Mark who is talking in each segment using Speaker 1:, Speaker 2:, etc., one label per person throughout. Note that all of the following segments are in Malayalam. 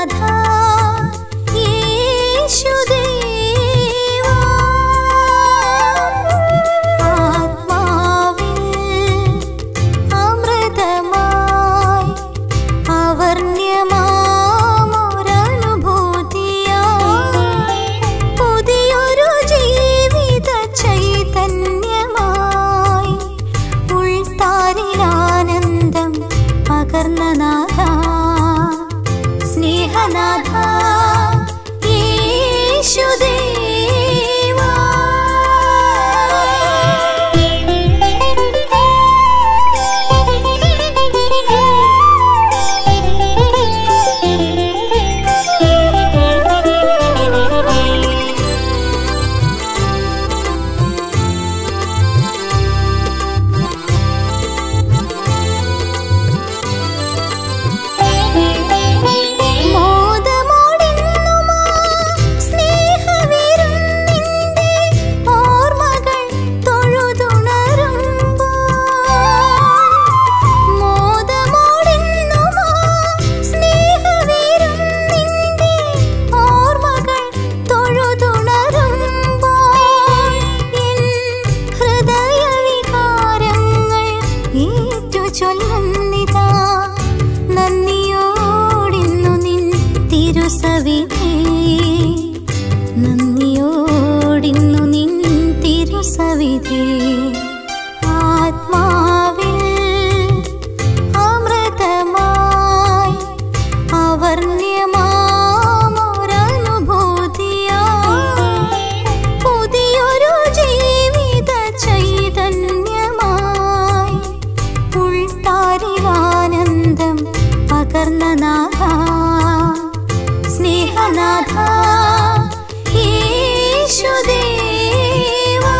Speaker 1: സ്നേഹനാഥ യേശുദേവാ ആത്മാവിൽ അമൃതമായി അവർണ്യമാമൊരനുഭൂതിയായി പുതിയൊരു ജീവിത ചൈതന്യമായി ഉൾത്താരിലാനന്ദം പകർന്ന നാഥ സ്നേഹനാഥ യേശുദേവാ മോദമോടിന്നുമാ സ്നേഹവിരുന്നിന്റെ ഓർമ്മകൾ തൊഴുതുണരുമ്പോൾ മോദമോടിന്നുമാ സ്നേഹവിരുന്നിന്റെ ഓർമ്മകൾ തൊഴുതുണരുമ്പോൾ എൻ ഹൃദയവികാരങ്ങൾ ഏറ്റു ചൊല്ലുന്നിതാ നന്ദിയോടിന്നു നിൻ തിരുസവിധേ നന്ദിയോടിന്നു നിൻ തിരുസവിധേ ആത്മാവിൽ അമൃതമായി അവർണ്യമാമൊരനുഭൂതിയായി പുതിയൊരു ജീവിത ചൈതന്യമായി ഉൾത്താരിലാനന്ദം പകർന്ന നാഥ സ്നേഹനാഥ യേശുദേവാ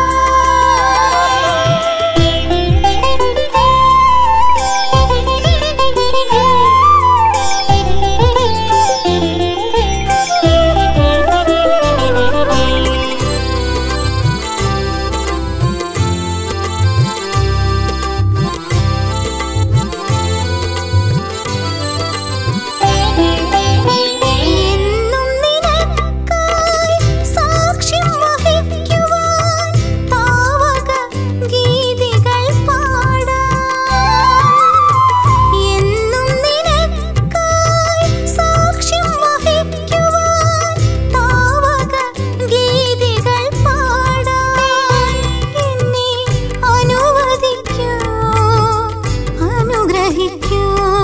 Speaker 1: എന്നും നിനക്കായി സാക്ഷ്യം വഹിക്കുവാൻ പാവക ഗീതികൾ പാടാം എന്നും നിനക്കായി സാക്ഷ്യം വഹിക്കുവാൻ പാവക ഗീതികൾ പാടാൻ എന്നെ അനുവദിക്കൂ അനുഗ്രഹിക്കൂ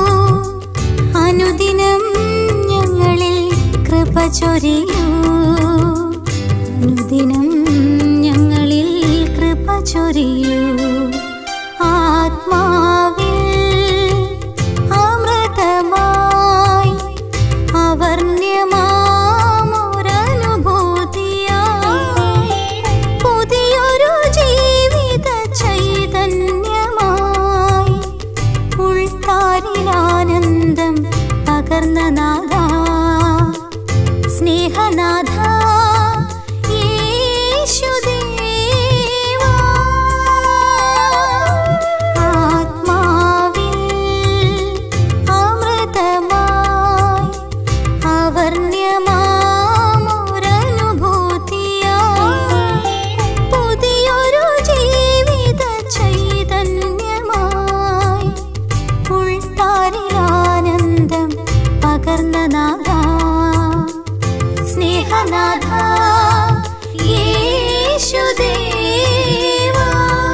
Speaker 1: അനുദിനം ഞങ്ങളിൽ കൃപ ചൊരിയൂ അനുദിനം ഞങ്ങളിൽ കൃപ ചൊരിയൂ ആത്മാവിൽ അമൃതമായി അവർണ്യമാമൊരനുഭൂതിയായി പുതിയൊരു ജീവിത ചൈതന്യമായി ഉൾത്താരിലാനന്ദം പകർന്ന നാഥ സ്നേഹനാഥ യേശുദേവാ ആത്മാവിൽ അമൃതമായി അവർണ്യമാമൊരനുഭൂതിയായി പുതിയൊരു ജീവിത ചൈതന്യമായി ഉൾത്താരിലാനന്ദം പകർന്ന നാഥ സ്നേഹനാഥ യേശുദേവാ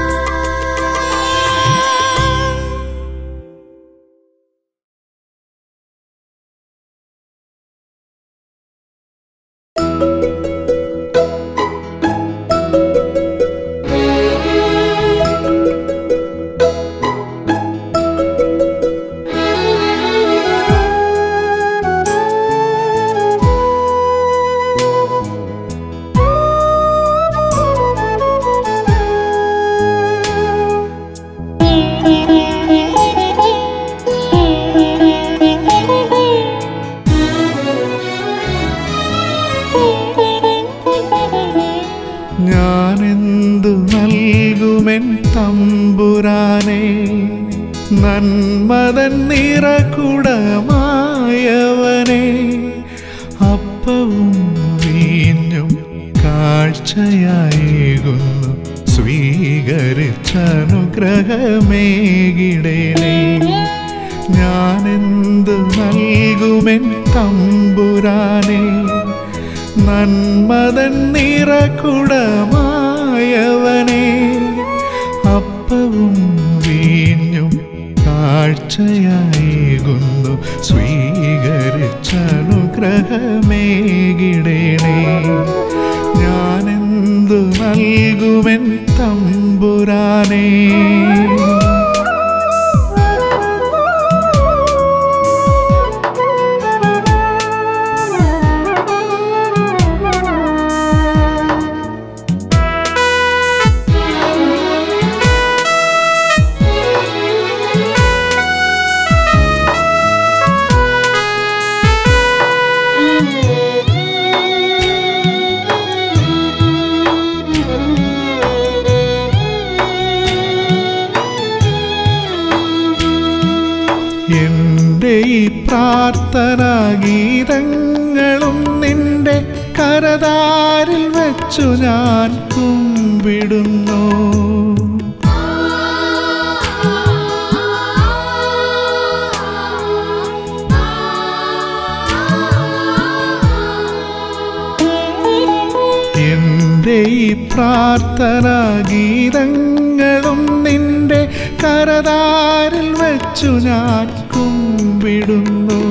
Speaker 2: ഞാനെന്തു നൽകുമെൻ തമ്പുരാനെ നന്മതൻ നിറകുടമായവനെ കാഴ്ചയായേകുന്നു സ്വീകരിച്ചനുഗ്രഹമേകിടേണേ ഞാനെന്ത് നൽകുമെൻ തമ്പുരാനെ നന്മതൻ നിറകുടമായവനെ അപ്പവും വീഞ്ഞും കാഴ്ചയായേകുന്നു സ്വീകരിച്ചനുഗ്രഹമേകിടേണേ ഞാനെന്തു നൽകുമെൻ തമ്പുരാനേ എന്റെ ഈ പ്രാർത്ഥനാ ഗീതങ്ങളും നിന്റെ കരതാരിൽ വെച്ചു ഞാൻ കുമ്പിടുന്നു എന്റെ ഈ പ്രാർത്ഥനാ ഗീതങ്ങളും നിന്റെ കരതാരിൽ വെച്ചു ഞാൻ കുമ്പിടുന്നു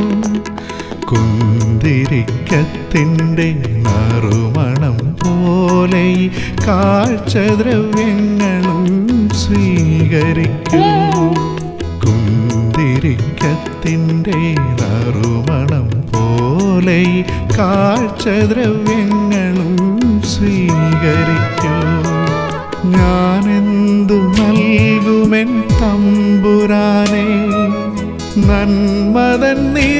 Speaker 2: കുന്തിരിക്കത്തിൻ്റെ നറുമണം പോലെ ഈ കാഴ്ചദ്രവ്യങ്ങളും സ്വീകരിക്കൂ കുന്തിരിക്കത്തിൻ്റെ നറുമണം പോലെ ഈ കാഴ്ചദ്രവ്യങ്ങളും സ്വീകരിക്കൂ ഞാനെന്തു നൽകുമെൻ തമ്പുരാനെ നന്മതൻ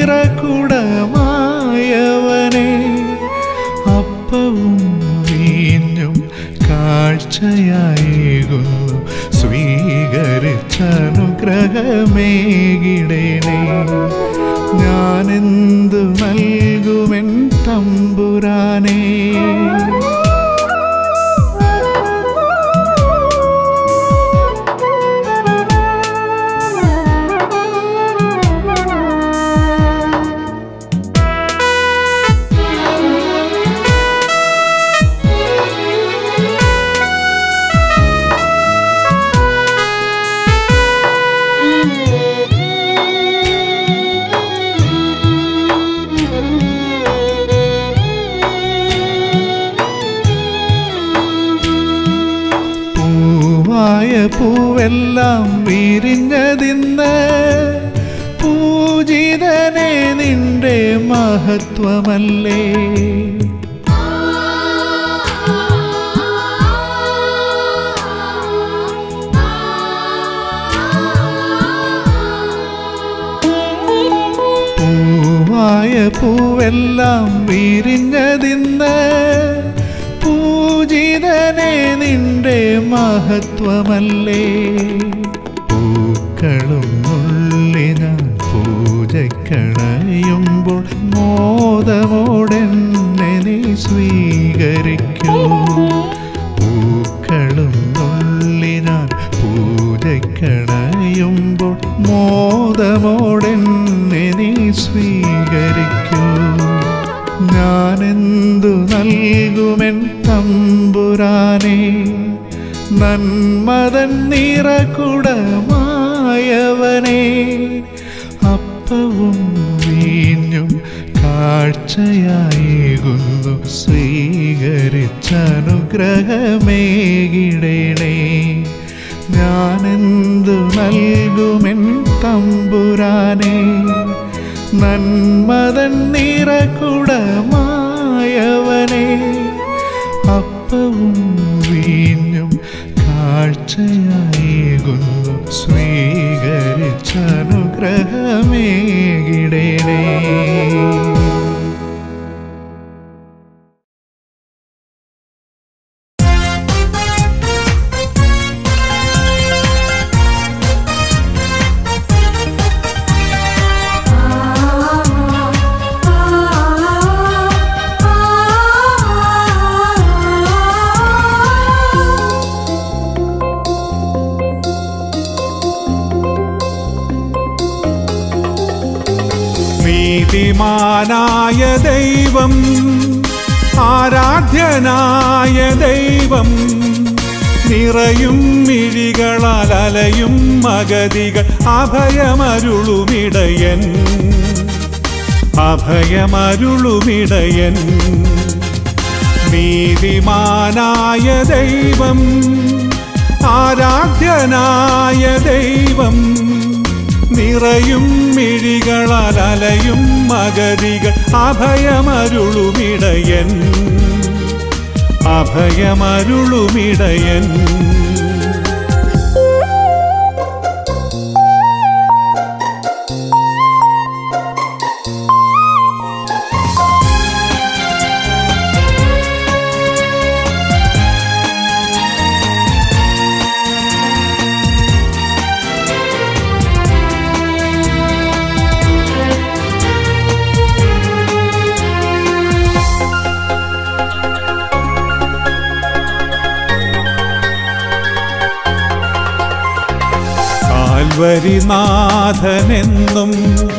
Speaker 2: നിറകുടമായവനെ അപ്പവും വീഞ്ഞും കാഴ്ചയായേകുന്നു സ്വീകരിച്ചനുഗ്രഹമേകിടേണേ ഞാനെന്തു നൽകുമെൻ തമ്പുരാനേ പൂവായ പൂവെല്ലാം വിരിഞ്ഞതിന്ന് പൂജിതനെ നിന്റെ മഹത്വമല്ലേ പൂവായ പൂവെല്ലാം വിരിഞ്ഞതിന്ന് പൂജിതനെ നിന്റെ മഹത്വമല്ലേ പൂക്കളും നുള്ളി ഞാൻ പൂജക്കണയുമ്പോൾ മോദമോടെന്നെ നീ സ്വീകരിക്കൂ പൂക്കളും നുള്ളി ഞാൻ പൂജക്കണയുമ്പോൾ മോദമോടെന്നെ നീ സ്വീകരിക്കൂ ഞാനെന്തു നൽകുമെൻ തമ്പുരാനെ നന്മതൻ നിറകുടമായവനെ അപ്പവും വീഞ്ഞും കാഴ്ചയായേകുന്നു സ്വീകരിച്ചനുഗ്രഹമേകിടേണേ ഞാനെന്തു നൽകുമെൻ തമ്പുരാനെ നന്മതൻ നിറകുടമായവനെ അപ്പവും വീഞ്ഞും കാഴ്ചയായേകുന്നു സ്വീകരിച്ചനുഗ്രഹമേകിടേണേ
Speaker 1: ആ
Speaker 2: നീതിമാനായ ദൈവം ആരാധ്യനായ ദൈവം നിറയും മിഴികളാൽ അലയും മഗതികൾ അഭയമരുളുമിടയൻ അഭയമരുളുമിടയൻ നീതിമാനായ ദൈവം ആരാധ്യനായ ദൈവം നിറയും മിഴികളാൽ അലയും മഗതികൾ അഭയമരുളുമിടയൻ അഭയമരുളുമിടയൻ കാൽവരിനാഥനെന്നും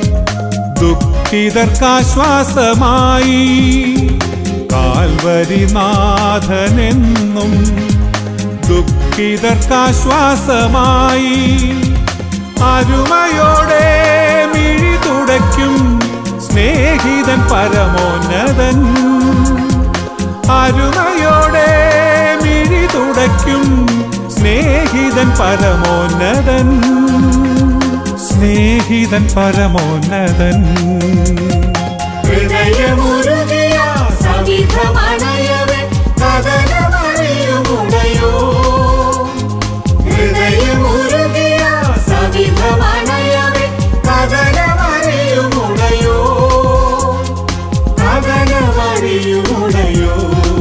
Speaker 2: ദുഃഖിതർക്കാശ്വാസമായി കാൽവരിനാഥനെന്നും ദുഃഖിതർക്കാശ്വാസമായി അരുമയോടെ മിഴി തുടയ്ക്കും സ്നേഹിതൻ പരമോന്നതൻ അരുമയോടെ മിഴി തുടയ്ക്കും സ്നേഹിതൻ പരമോന്നതൻ സ്നേഹിതൻ പരമോന്നതൻ
Speaker 3: ഹൃദയമുരുകിയ സവിധമണയവൻ കഥനമറിയുമുടയോ ഹൃദയമുരുകിയ സവിധമണയവൻ കഥനമറിയുമുടയോ കഥനമറിയുമുടയോ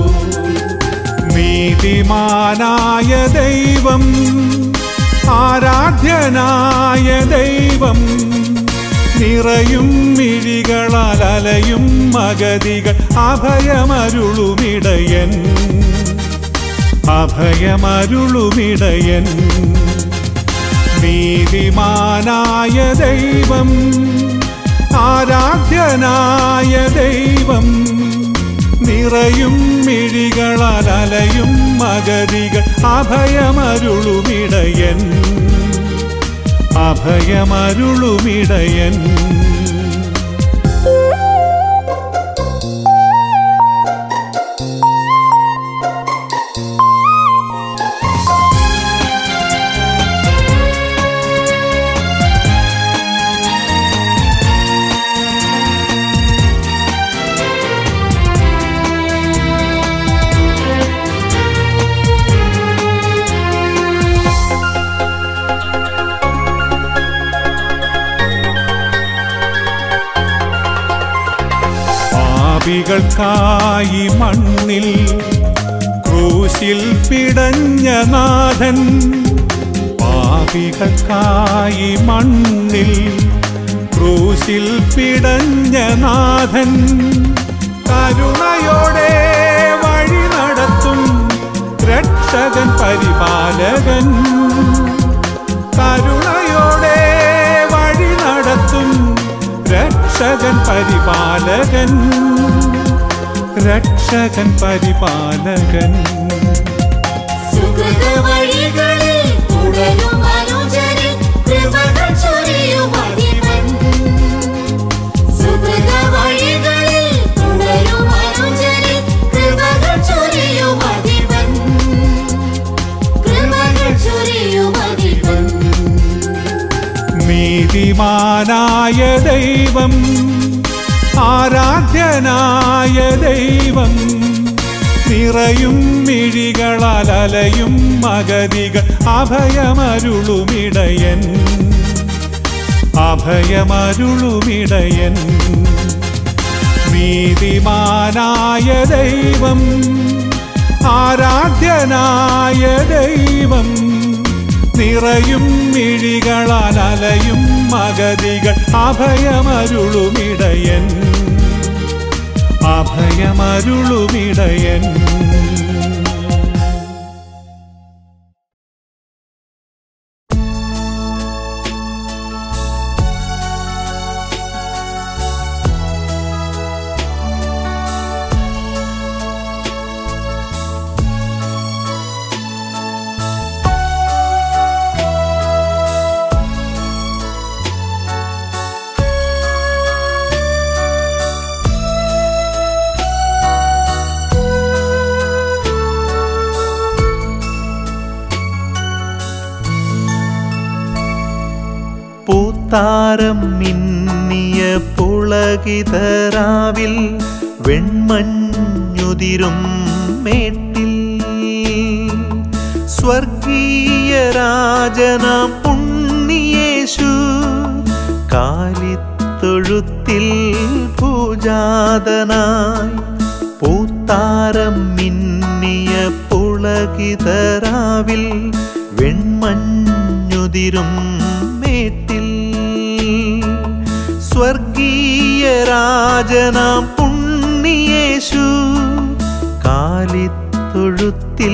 Speaker 2: നീതിമാനായ ദൈവം ആരാധ്യനായ ദൈവം നിറയും മിഴികളാൽ അലയും മഗതികൾ അഭയമരുളുമിടയൻ അഭയമരുളുമിടയൻ നീതിമാനായ ദൈവം ആരാധ്യനായ ദൈവം നിറയും മിഴികളാൽ അലയും മഗതികൾ അഭയമരുളുമിടയൻ അഭയമരുളുമിടയൻ പാപികൾക്കായി മണ്ണിൽ ക്രൂശിൽ പിടഞ്ഞ നാഥൻ പാപികൾക്കായി മണ്ണിൽ ക്രൂശിൽ പിടഞ്ഞ നാഥൻ കരുണയോടെ വഴി നടത്തും രക്ഷകൻ പരിപാലകൻ കരുണയോടെ വഴി നടത്തും രക്ഷകൻ പരിപാലകൻ രക്ഷകൻ പരിപാലകൻ
Speaker 3: സുഹൃത വഴികളിൽ തുടരും അനുജരിൽ കൃപകൾ ചൊരിയും അടിമൻ സുഹൃത വഴികളിൽ തുടരും അനുജരിൽ കൃപകൾ ചൊരിയും അടിമൻ കൃപകൾ ചൊരിയും അടിമൻ
Speaker 2: നീതിമാനായ ദൈവം ആരാധ്യനായ ദൈവം നിറയും മിഴികളാൽ അലയും മഗതികൾ അഭയമരുളുമിടയൻ അഭയമരുളുമിടയൻ നീതിമാനായ ദൈവം ആരാധ്യനായ ദൈവം നിറയും മിഴികളാൽ അലയും മഗതികൾ അഭയമരുളുമിടയൻ അഭയമരുളുമിടയൻ
Speaker 3: ും
Speaker 4: പൂത്താരം മിന്നിയ പുളകിതരാവിൽ വെൺമഞ്ഞുതിരും മേട്ടിൽ സ്വർഗീയ രാജനാം ഉണ്ണിയേശു കാലിത്തൊഴുത്തിൽ പൂജാതനായി പൂത്താരം മിന്നിയ പുളകിതരാവിൽ വെൺമഞ്ഞുതിരും മേട്ടിൽ സ്വർഗീയ രാജനാം ഉണ്ണിയേശു കാലിത്തൊഴുത്തിൽ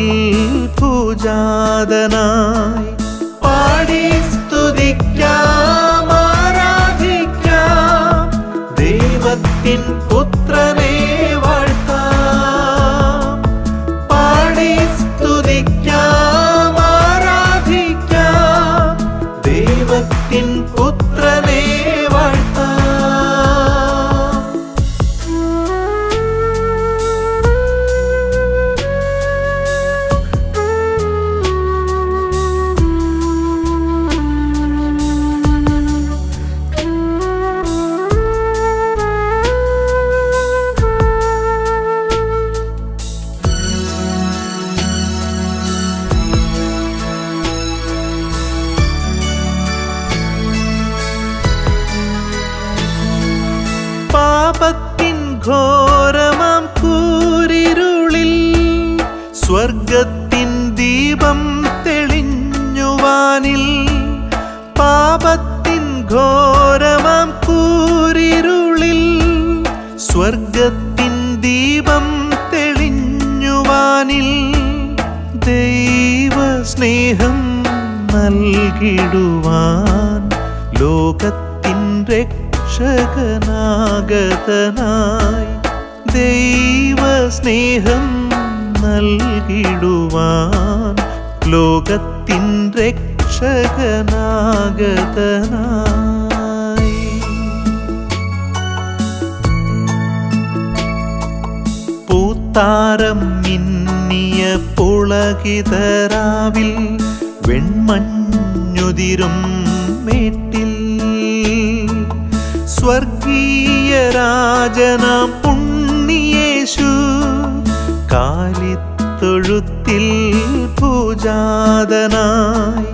Speaker 4: പൂജാതനായി പാടി സ്തുതിക്കാം ആരാധിക്കാം ദൈവത്തിൻ പുത്രനെ വാഴ്ത്താം പാടി സ്തുതിക്കാം ആരാധിക്കാം ദൈവത്തിൻ പുത്രനെ വാഴ്ത്താം പാപത്തിൻ ഘോരമാം കൂരിരുളിൽ സ്വർഗത്തിൻ ദീപം തെളിഞ്ഞുവാനിൽ പാപത്തിൻ ഘോരമാം കൂരിരുളിൽ സ്വർഗത്തിൻ ദീപം തെളിഞ്ഞുവാനിൽ ദൈവ സ്നേഹം നൽകിടുവാൻ ലോകത്തിൻ രക്ഷകനാഗതനായി ദൈവ സ്നേഹം നൽകിടുവാൻ ലോകത്തിൻ രക്ഷകനാഗതനായി പൂത്താരം മിന്നിയ പുളകിതരാവിൽ വെൺമഞ്ഞുതിരും മേട്ടിൽ സ്വർഗീയ രാജനാം ഉണ്ണിയേശു കാലിത്തൊഴുത്തിൽ പൂജാതനായി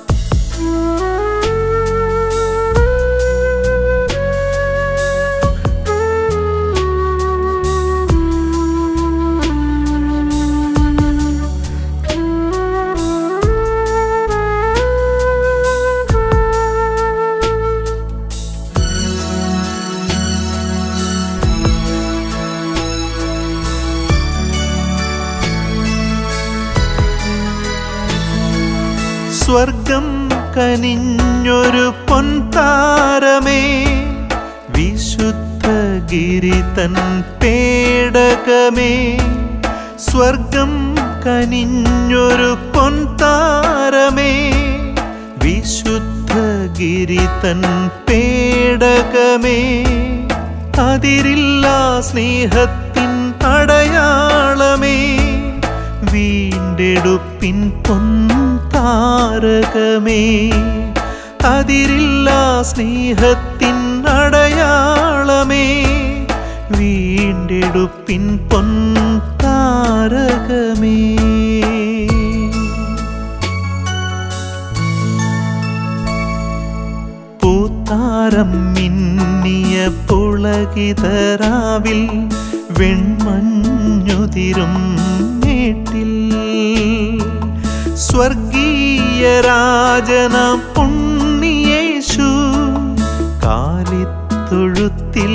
Speaker 4: സ്വർഗം കനിഞ്ഞൊരു പൊൻതാരമേ വിശുദ്ധ ഗിരിതൻ പേടകമേ സ്വർഗം കനിഞ്ഞൊരു പൊൻതാരമേ വിശുദ്ധ ഗിരിതൻ പേടകമേ അതിരില്ല സ്നേഹത്തിൻ അടയാളമേ വീണ്ടെടുപ്പിൻ പൊൻതാരകമേ അതിരില്ല സ്നേഹത്തിൻ അടയാളമേ വീണ്ടെടുപ്പിൻ പൊൻതാരകമേ പൂത്താരം മിന്നിയ പുളകിതരാവിൽ വെൺമഞ്ഞുതിരും മേട്ടിൽ സ്വർഗീയ രാജനാം ഉണ്ണിയേശു കാലിത്തൊഴുത്തിൽ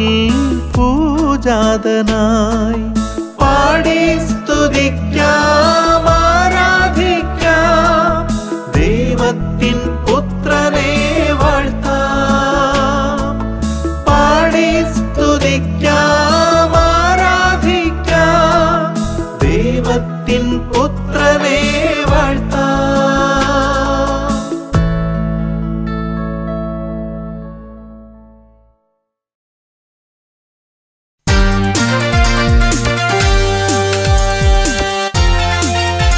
Speaker 4: പൂജാതനായി പാടി സ്തുതിക്കാം ആരാധിക്കാം ദൈവത്തിൻ പുത്രനെ വാഴ്ത്താം പാടി സ്തുതിക്കാം ആരാധിക്കാം ദൈവത്തിൻ പുത്രനെ വാഴ്ത്താം
Speaker 3: ും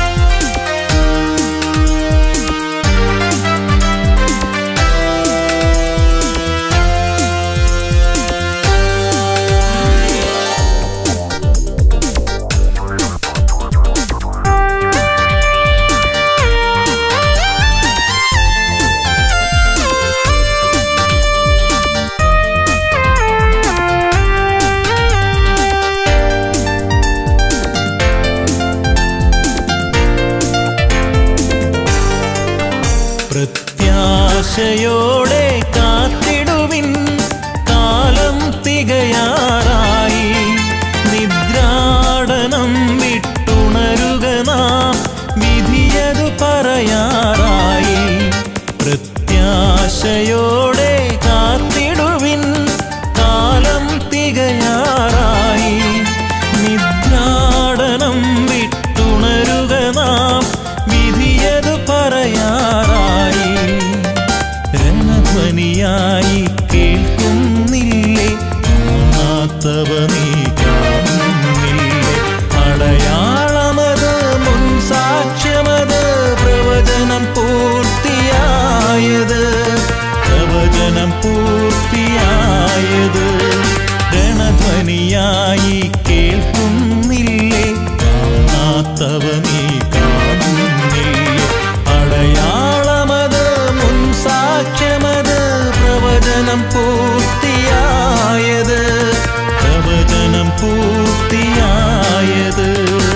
Speaker 5: കാണുന്നില്ലേ അടയാളമത് മുൻ സാക്ഷ്യമത് പ്രവചനം പൂർത്തിയായത് പ്രവചനം പൂർത്തിയായത് രണധ്വനിയായി കേൾക്കുന്നില്ലേ കാണാത്തവ നീ കാണുന്നില്ലേ അടയാളമത് മുൻ സാക്ഷ്യമത് പ്രവചനം പൂർത്തിയായത് പ്രവചനം പൂർത്തിയായത്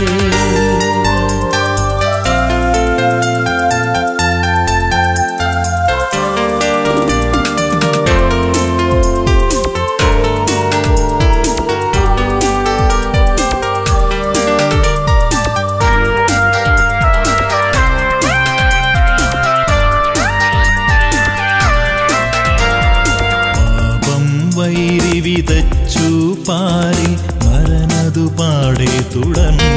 Speaker 5: പാപം വൈരി വിതച്ചു പാരി മരനതു പാടെ തുടർന്നു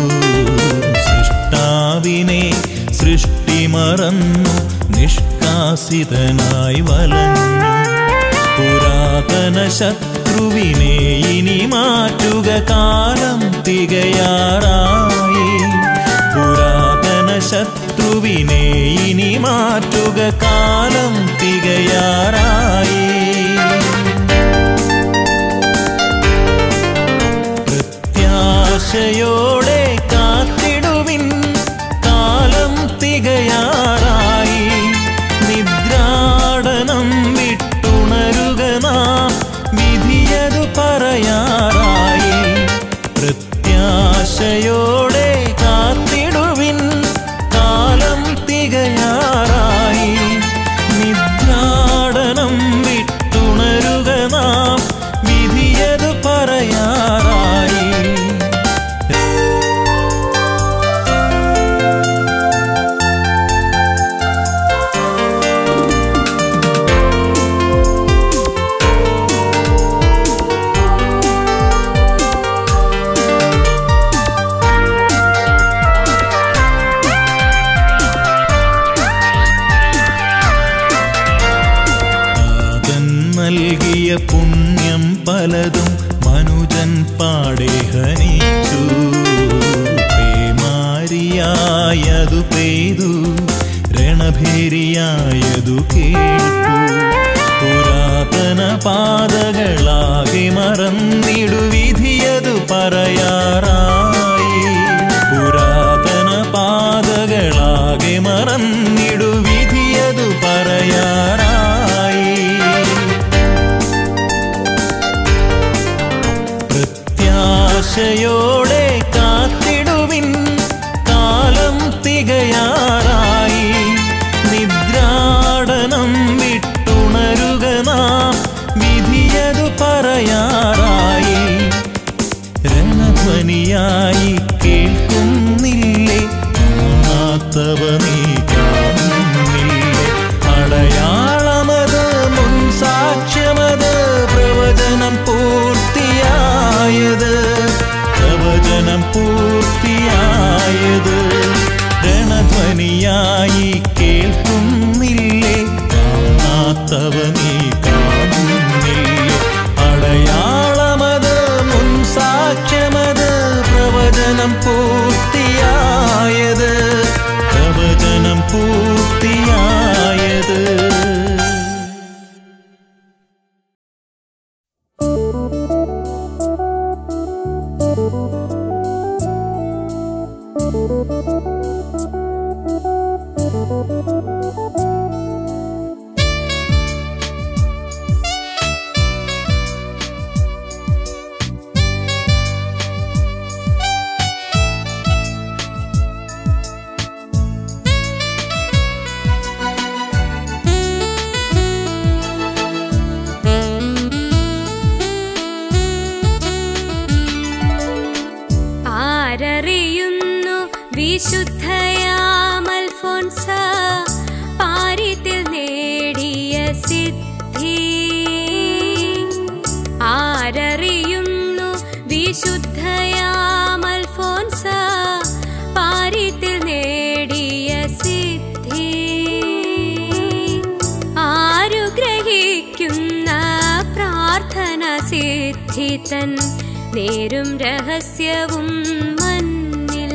Speaker 5: സൃഷ്ടാവിനെ സൃഷ്ടി മറന്നു നിഷ്കാസിതനായി വലഞ്ഞു പുരാതന ശത്രുവിനെ ഇനി മാറ്റുക കാലം തികയാറായി പുരാതന ശത്രുവിനെ ഇനി മാറ്റുക കാലം തികയാറായി പ്രത്യാശയോടെ കാത്തിടുവിൻ കാലം തികയാറായി നിദ്രാടനം വിട്ടുണരുക നാം വിധിയതു പറയാറായി പ്രത്യാശയോടെ കാത്തിടുവിൻ കാലം തികയാറായി നിദ്രാടനം വിട്ടുണരുക നാം വിധിയതു പറയാറായി നാഥൻ നൽകിയ പുണ്യം പലതും മനുജൻ പാടെ ഹനിച്ചു പേമാരിയായതു പെയ്തു രണഭേരിയായതു കേൾപ്പു പുരാതന പാതകളാകെ മറന്നിടു വിധിയതു പറയാറായി പുരാതന പാതകളാകെ മറന്നിടു വിധിയതു പറയാറായി പ്രത്യാശയോടെ കാത്തിടുവിൻ കാലം തികയാറായി നിദ്രാടനം വിട്ടുണരുക നാം വിധിയതു പറയാറായി രണധ്വനിയായി കേൾക്കുന്നില്ലേ കാണാത്തവ നീ കാണുന്നില്ലേ അടയാളമത് മുൻ സാക്ഷ്യമത് പ്രവചനം പൂർത്തിയായത് പ്രവചനം പൂർത്തിയായത് രണധ്വനിയായി കേൾക്കുന്നില്ലേ കാണാത്തവ നീ കാണുന്നില്ലേ അടയാളമത് മുൻ സാക്ഷ്യമത് പ്രവചനം പൂർത്തിയായത് പ്രവചനം പൂർത്തിയായത്
Speaker 6: ആരറിയുന്നു വിശുദ്ധയാമൽഫോൻസ പാരിത്തിൽ നേടിയ സിദ്ധി ആരറിയുന്നു വിശുദ്ധയാമൽഫോൻസ പാരിത്തിൽ നേടിയ സിദ്ധി ആരു ഗ്രഹിക്കുന്ന പ്രാർത്ഥന സിദ്ധിതൻ നേരും രഹസ്യവും മന്നിൽ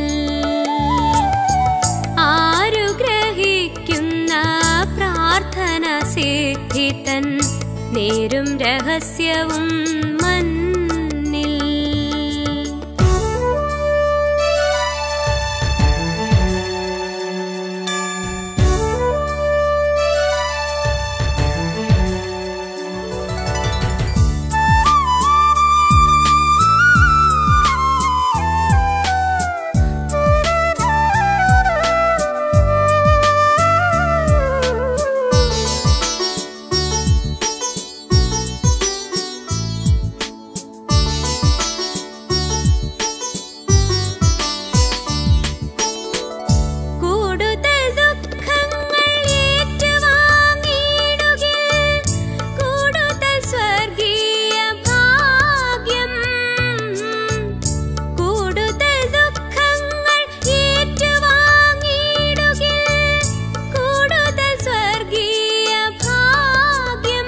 Speaker 6: ആരു ഗ്രഹിക്കുന്ന പ്രാർത്ഥന സിദ്ധി തൻ നേരും രഹസ്യവും മന്നിൽ കൂടുതൽ ദുഃഖങ്ങൾ ഏറ്റുവാങ്ങിയിടുകിൽ കൂടുതൽ സ്വർഗീയ ഭാഗ്യം കൂടുതൽ ദുഃഖങ്ങൾ ഏറ്റുവാങ്ങിയിടുകിൽ കൂടുതൽ സ്വർഗീയ ഭാഗ്യം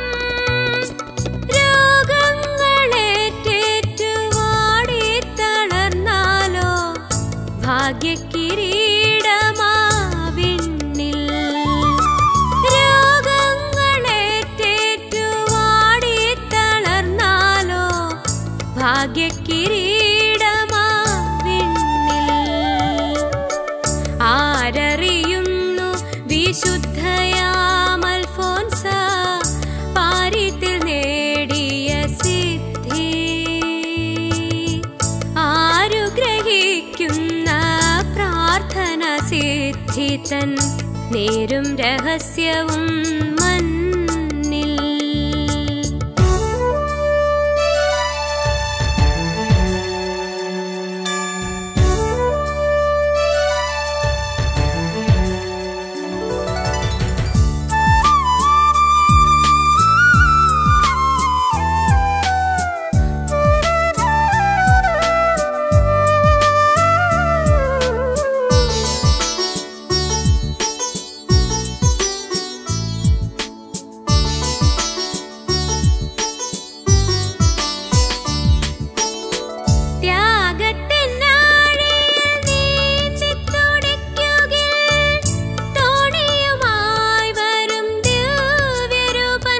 Speaker 6: രോഗങ്ങളേറ്റേറ്റു വാടിത്തളർന്നാലോ ഭാഗ്യക്കിരീടമാവിണ്ണിൽ രോഗങ്ങളേറ്റേറ്റു വാടിത്തളർന്നാലോ ഭാഗ്യക്കിരീടമാവിണ്ണിൽ ആരറിയുന്നു വിശുദ്ധയാമൽഫോൻസ പാരിത്തിൽ നേടിയ സിദ്ധി ആരു ഗ്രഹിക്കുന്ന പ്രാർത്ഥന സിദ്ധി തൻ നേരും രഹസ്യവും മന്നിൽ ത്യാഗത്തിനാഴിയിൽ നീന്തിത്തുടിക്കുകിൽ തോണിയുമായി വരും ദിവ്യരൂപൻ.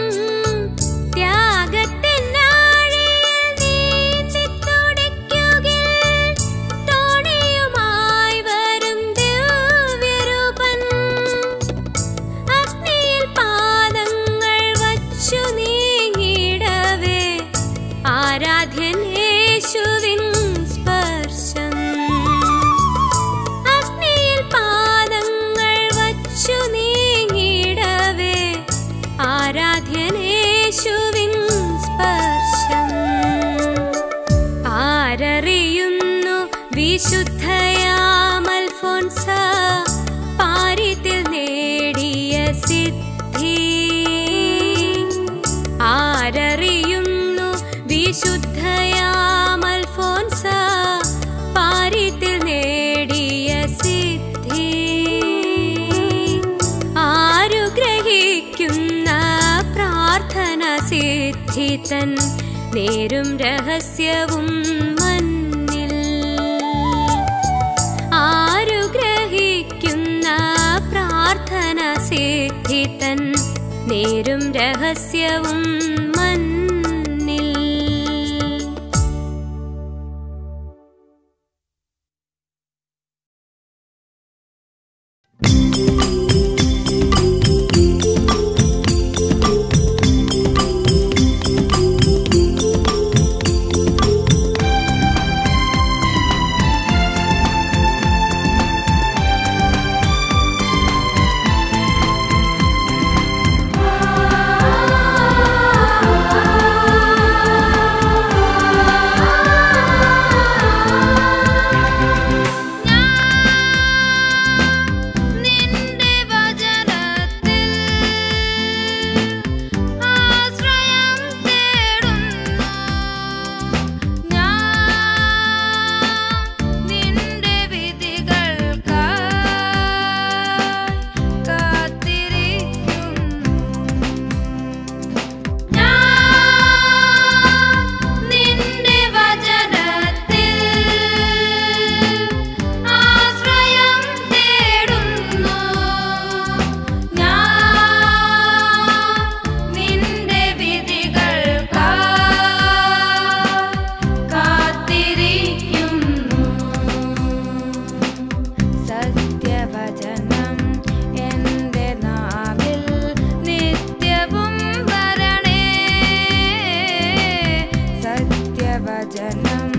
Speaker 6: ത്യാഗത്തിനാഴിയിൽ നീന്തിത്തുടിക്കുകിൽ തോണിയുമായി വരും ദിവ്യരൂപൻ. അഗ്നിയിൽ പാദങ്ങൾ വച്ചു നീങ്ങിടവേ ആരാധ്യൻ യേശുവിൻ സ്പർശം അഗ്നിയിൽ പാദങ്ങൾ വച്ചു നീങ്ങിടവേ ആരാധ്യൻ യേശുവിൻ സ്പർശം ആരറിയുന്നു വിശുദ്ധയാമൽഫോൻസ പാരിത്തിൽ നേടിയ സിദ്ധി ആരറിയുന്നു വിശുദ്ധയാമൽഫോൻസ പാരിത്തിൽ നേടിയ സിദ്ധി ആരു ഗ്രഹിക്കുന്ന പ്രാർത്ഥന സിദ്ധി തൻ നേരും രഹസ്യവും മന്നിൽ ആരു ഗ്രഹിക്കുന്ന പ്രാർത്ഥന സിദ്ധി തൻ നേരും രഹസ്യവും മന്നിൽ
Speaker 3: ആ
Speaker 7: ജനം